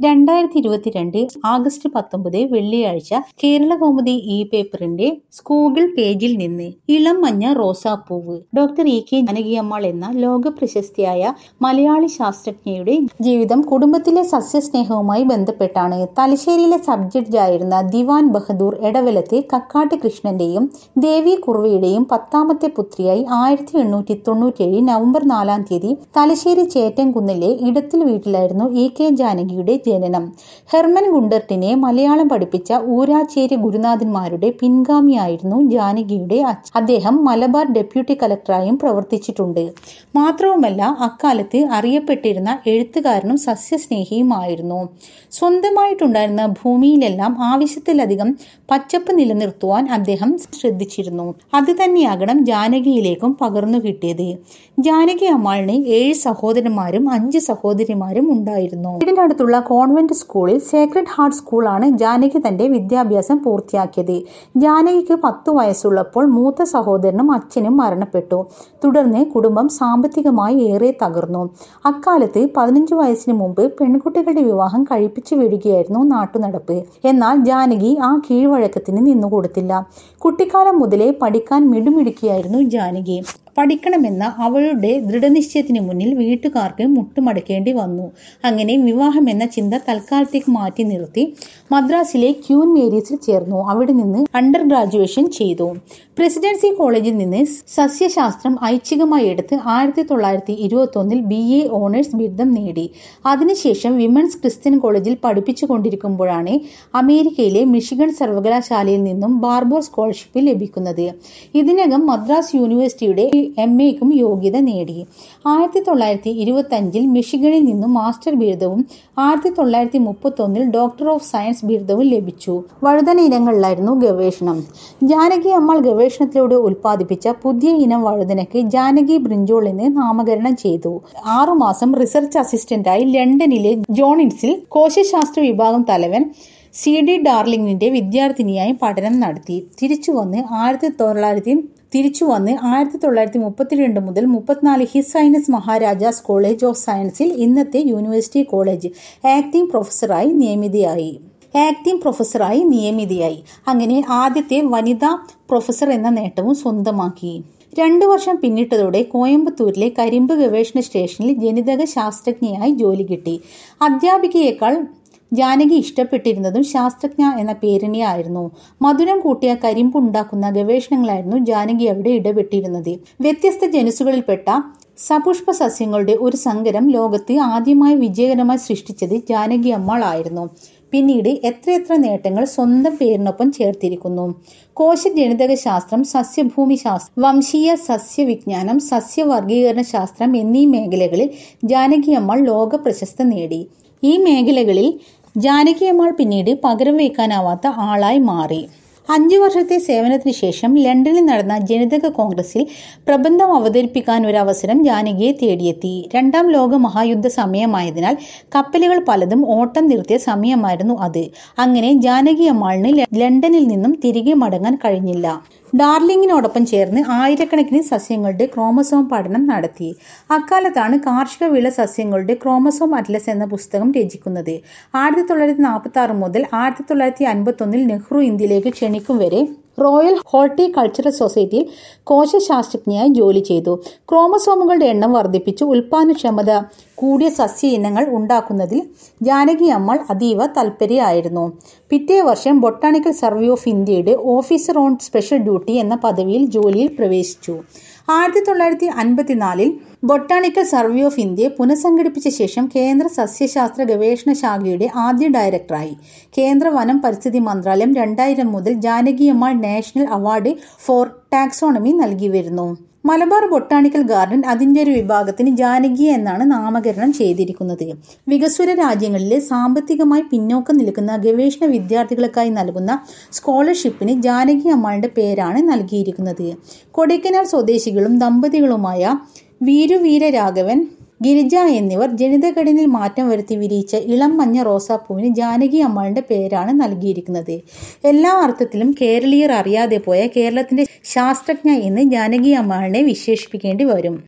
രണ്ടായിരത്തി ഇരുപത്തിരണ്ട് ആഗസ്റ്റ് പത്തൊമ്പത് വെള്ളിയാഴ്ച കേരള കൗമുദി ഇ പേപ്പറിന്റെ സ്കൂഗിൾ പേജിൽ നിന്ന് ഇളം മഞ്ഞ റോസാപ്പൂവ് ഡോക്ടർ ഇ കെ ജാനകിയമ്മാൾ എന്ന ലോക പ്രശസ്തിയായ മലയാളി ശാസ്ത്രജ്ഞയുടെ ജീവിതം കുടുംബത്തിലെ സസ്യസ്നേഹവുമായി ബന്ധപ്പെട്ടാണ് തലശ്ശേരിയിലെ സബ് ജഡ്ജായിരുന്ന ദിവാൻ ബഹദൂർ എടവലത്ത് കക്കാട്ട് കൃഷ്ണന്റെയും ദേവി കുർവയുടെയും പത്താമത്തെ പുത്രിയായി ആയിരത്തി എണ്ണൂറ്റി തൊണ്ണൂറ്റേഴ് നവംബർ നാലാം തീയതി തലശ്ശേരി ചേറ്റൻകുന്നിലെ ഇടത്തിൽ വീട്ടിലായിരുന്നു ഇ കെ ജാനകിയുടെ ജനനം ഹെർമൻ ഗുണ്ടർട്ടിനെ മലയാളം പഠിപ്പിച്ച ഊരാച്ചേരി ഗുരുനാഥന്മാരുടെ പിൻഗാമിയായിരുന്നു ജാനകിയുടെ അച്ഛൻ അദ്ദേഹം മലബാർ ഡെപ്യൂട്ടി കലക്ടറായും പ്രവർത്തിച്ചിട്ടുണ്ട് മാത്രവുമല്ല അക്കാലത്ത് അറിയപ്പെട്ടിരുന്ന എഴുത്തുകാരനും സസ്യസ്നേഹിയുമായിരുന്നു സ്വന്തമായിട്ടുണ്ടായിരുന്ന ഭൂമിയിലെല്ലാം ആവശ്യത്തിലധികം പച്ചപ്പ് നിലനിർത്തുവാൻ അദ്ദേഹം ശ്രദ്ധിച്ചിരുന്നു അത് തന്നെയാകണം ജാനകിയിലേക്കും പകർന്നു കിട്ടിയത് ജാനകി അമ്മാളിന് ഏഴ് സഹോദരന്മാരും അഞ്ച് സഹോദരിമാരും ഉണ്ടായിരുന്നു വീടിനടുത്തുള്ള കോൺവെന്റ് സ്കൂളിൽ സേക്രഡ് ഹാർട്ട് സ്കൂളാണ് ജാനകി തന്റെ വിദ്യാഭ്യാസം പൂർത്തിയാക്കിയത് ജാനകിക്ക് പത്തു വയസ്സുള്ളപ്പോൾ മൂത്ത സഹോദരനും അച്ഛനും മരണപ്പെട്ടു തുടർന്ന് കുടുംബം സാമ്പത്തികമായി ഏറെ തകർന്നു അക്കാലത്ത് പതിനഞ്ചു വയസ്സിന് മുമ്പ് പെൺകുട്ടികളുടെ വിവാഹം കഴിപ്പിച്ചു വിടുകയായിരുന്നു നാട്ടുനടപ്പ് എന്നാൽ ജാനകി ആ കീഴ്വഴക്കത്തിന് നിന്നുകൊടുത്തില്ല കുട്ടിക്കാലം മുതലേ പഠിക്കാൻ മിടുമിടുക്കിയായിരുന്നു ജാനകി പഠിക്കണമെന്ന അവളുടെ ദൃഢനിശ്ചയത്തിന് മുന്നിൽ വീട്ടുകാർക്ക് മുട്ടുമടക്കേണ്ടി വന്നു അങ്ങനെ വിവാഹം എന്ന ചിന്ത തൽക്കാലത്തേക്ക് മാറ്റി നിർത്തി മദ്രാസിലെ ക്യൂൻ മേരീസിൽ ചേർന്നു അവിടെ നിന്ന് അണ്ടർ ഗ്രാജുവേഷൻ ചെയ്തു പ്രസിഡൻസി കോളേജിൽ നിന്ന് സസ്യശാസ്ത്രം ഐച്ഛികമായി എടുത്ത് ആയിരത്തി തൊള്ളായിരത്തി ഇരുപത്തി ഒന്നിൽ ബി എ ഓണേഴ്സ് ബിരുദം നേടി അതിനുശേഷം വിമൻസ് ക്രിസ്ത്യൻ കോളേജിൽ പഠിപ്പിച്ചു കൊണ്ടിരിക്കുമ്പോഴാണ് അമേരിക്കയിലെ മിഷിഗൺ സർവകലാശാലയിൽ നിന്നും ബാർബോർ സ്കോളർഷിപ്പ് ലഭിക്കുന്നത് ഇതിനകം മദ്രാസ് യൂണിവേഴ്സിറ്റിയുടെ എം എക്കും യോഗ്യത നേടി ആയിരത്തി തൊള്ളായിരത്തി ഇരുപത്തി അഞ്ചിൽ മിഷിഗണിൽ നിന്നും മാസ്റ്റർ ബിരുദവും ആയിരത്തി തൊള്ളായിരത്തി മുപ്പത്തി ഒന്നിൽ ഡോക്ടർ ഓഫ് സയൻസ് ബിരുദവും ലഭിച്ചു വഴുതന ഇനങ്ങളിലായിരുന്നു ഗവേഷണം ജാനകി അമ്മാൾ ഗവേഷണത്തിലൂടെ ഉൽപ്പാദിപ്പിച്ച പുതിയ ഇനം വഴുതനയ്ക്ക് ജാനകി ബ്രിഞ്ചോൾ എന്ന് നാമകരണം ചെയ്തു ആറുമാസം റിസർച്ച് അസിസ്റ്റന്റായി ലണ്ടനിലെ ജോണിൻസിൽ കോശശാസ്ത്ര വിഭാഗം തലവൻ സി ഡി ഡാർലിംഗിന്റെ വിദ്യാർത്ഥിനിയായി പഠനം നടത്തി തിരിച്ചു വന്ന് ആയിരത്തി തൊള്ളായിരത്തി തിരിച്ചു വന്ന് ആയിരത്തി തൊള്ളായിരത്തി മുപ്പത്തിരണ്ട് മുതൽ മുപ്പത്തിനാല് his highness Maharaja's college of സയൻസിൽ ഇന്നത്തെ യൂണിവേഴ്സിറ്റി കോളേജ് ആക്ടിംഗ് പ്രൊഫസറായി നിയമിതയായി ആക്ടിംഗ് പ്രൊഫസറായി നിയമിതയായി അങ്ങനെ ആദ്യത്തെ വനിതാ പ്രൊഫസർ എന്ന നേട്ടവും സ്വന്തമാക്കി രണ്ടു വർഷം പിന്നിട്ടതോടെ കോയമ്പത്തൂരിലെ കരിമ്പ് ഗവേഷണ സ്റ്റേഷനിൽ ജനിതക ശാസ്ത്രജ്ഞയായി ജോലി കിട്ടി അധ്യാപികയേക്കാൾ ജാനകി ഇഷ്ടപ്പെട്ടിരുന്നതും ശാസ്ത്രജ്ഞ എന്ന പേരിനെയായിരുന്നു മധുരം കൂട്ടിയ കരിമ്പ് ഉണ്ടാക്കുന്ന ഗവേഷണങ്ങളായിരുന്നു ജാനകി അവിടെ ഇടപെട്ടിരുന്നത് വ്യത്യസ്ത ജനുസുകളിൽപ്പെട്ട സപുഷ്പ സസ്യങ്ങളുടെ ഒരു സങ്കരം ലോകത്ത് ആദ്യമായി വിജയകരമായി സൃഷ്ടിച്ചത് ജാനകി അമ്മാൾ ആയിരുന്നു പിന്നീട് എത്രയെത്ര നേട്ടങ്ങൾ സ്വന്തം പേരിനൊപ്പം ചേർത്തിരിക്കുന്നു കോശ ജനിതക ശാസ്ത്രം സസ്യഭൂമി ശാസ്ത്രം വംശീയ സസ്യവിജ്ഞാനം സസ്യവർഗീകരണ ശാസ്ത്രം എന്നീ മേഖലകളിൽ ജാനകി അമ്മാൾ ലോക പ്രശസ്ത നേടി ഈ മേഖലകളിൽ ജാനകിയമ്മാൾ പിന്നീട് പകരം വയ്ക്കാനാവാത്ത ആളായി മാറി അഞ്ചു വർഷത്തെ സേവനത്തിന് ശേഷം ലണ്ടനിൽ നടന്ന ജനിതക കോൺഗ്രസിൽ പ്രബന്ധം അവതരിപ്പിക്കാൻ ഒരു അവസരം ജാനകിയെ തേടിയെത്തി രണ്ടാം ലോക മഹായുദ്ധ സമയമായതിനാൽ കപ്പലുകൾ പലതും ഓട്ടം നിർത്തിയ സമയമായിരുന്നു അത് അങ്ങനെ ജാനകി അമ്മാളിന് ലണ്ടനിൽ നിന്നും തിരികെ മടങ്ങാൻ കഴിഞ്ഞില്ല ഡാർലിംഗിനോടൊപ്പം ചേർന്ന് ആയിരക്കണക്കിന് സസ്യങ്ങളുടെ ക്രോമസോം പഠനം നടത്തി അക്കാലത്താണ് കാർഷിക വിള സസ്യങ്ങളുടെ ക്രോമസോം അറ്റ്ലസ് എന്ന പുസ്തകം രചിക്കുന്നത് ആയിരത്തി തൊള്ളായിരത്തി നാൽപ്പത്തി ആറ് മുതൽ ആയിരത്തി തൊള്ളായിരത്തി അൻപത്തി ഒന്നിൽ നെഹ്റു ഇന്ത്യയിലേക്ക് ക്ഷണിക്കും വരെ റോയൽ ഹോർട്ടികൾച്ചറൽ സൊസൈറ്റിയിൽ കോശശാസ്ത്രജ്ഞയായി ജോലി ചെയ്തു ക്രോമസോമുകളുടെ എണ്ണം വർദ്ധിപ്പിച്ച് ഉൽപാദനക്ഷമത കൂടിയ സസ്യ ഇനങ്ങൾ ഉണ്ടാക്കുന്നതിൽ ജാനകി അമ്മൾ അതീവ തൽപരയായിരുന്നു പിറ്റേ വർഷം ബൊട്ടാണിക്കൽ സർവേ ഓഫ് ഇന്ത്യയുടെ ഓഫീസർ ഓൺ സ്പെഷ്യൽ ഡ്യൂട്ടി എന്ന പദവിയിൽ ജോലിയിൽ പ്രവേശിച്ചു ആയിരത്തി തൊള്ളായിരത്തി അൻപത്തിനാലിൽ ബൊട്ടാണിക്കൽ സർവേ ഓഫ് ഇന്ത്യയെ പുനഃസംഘടിപ്പിച്ച ശേഷം കേന്ദ്ര സസ്യശാസ്ത്ര ഗവേഷണ ശാഖയുടെ ആദ്യ ഡയറക്ടറായി കേന്ദ്ര വനം പരിസ്ഥിതി മന്ത്രാലയം രണ്ടായിരം മുതൽ Janakiammal national award for taxonomy നൽകി വരുന്നു മലബാർ ബൊട്ടാണിക്കൽ ഗാർഡൻ അതിന്റെ ഒരു വിഭാഗത്തിന് ജാനകി എന്നാണ് നാമകരണം ചെയ്തിരിക്കുന്നത് വികസ്വര രാജ്യങ്ങളിലെ സാമ്പത്തികമായി പിന്നോക്കം നിൽക്കുന്ന ഗവേഷണ വിദ്യാർത്ഥികൾക്കായി നൽകുന്ന സ്കോളർഷിപ്പിന് ജാനകി അമ്മാളുടെ പേരാണ് നൽകിയിരിക്കുന്നത് കൊടൈക്കനാൽ സ്വദേശികളും ദമ്പതികളുമായ വീരുവീര രാഘവൻ ഗിരിജ എന്നിവർ ജനിതഘടനയിൽ മാറ്റം വരുത്തി വിരിയിച്ച ഇളം മഞ്ഞ റോസാപ്പൂവിന് ജാനകി അമ്മാളിന്റെ പേരാണ് നൽകിയിരിക്കുന്നത് എല്ലാ അർത്ഥത്തിലും കേരളീയർ അറിയാതെ പോയ കേരളത്തിന്റെ ശാസ്ത്രജ്ഞ എന്ന് ജാനകി അമ്മാളിനെ വിശേഷിപ്പിക്കേണ്ടി വരും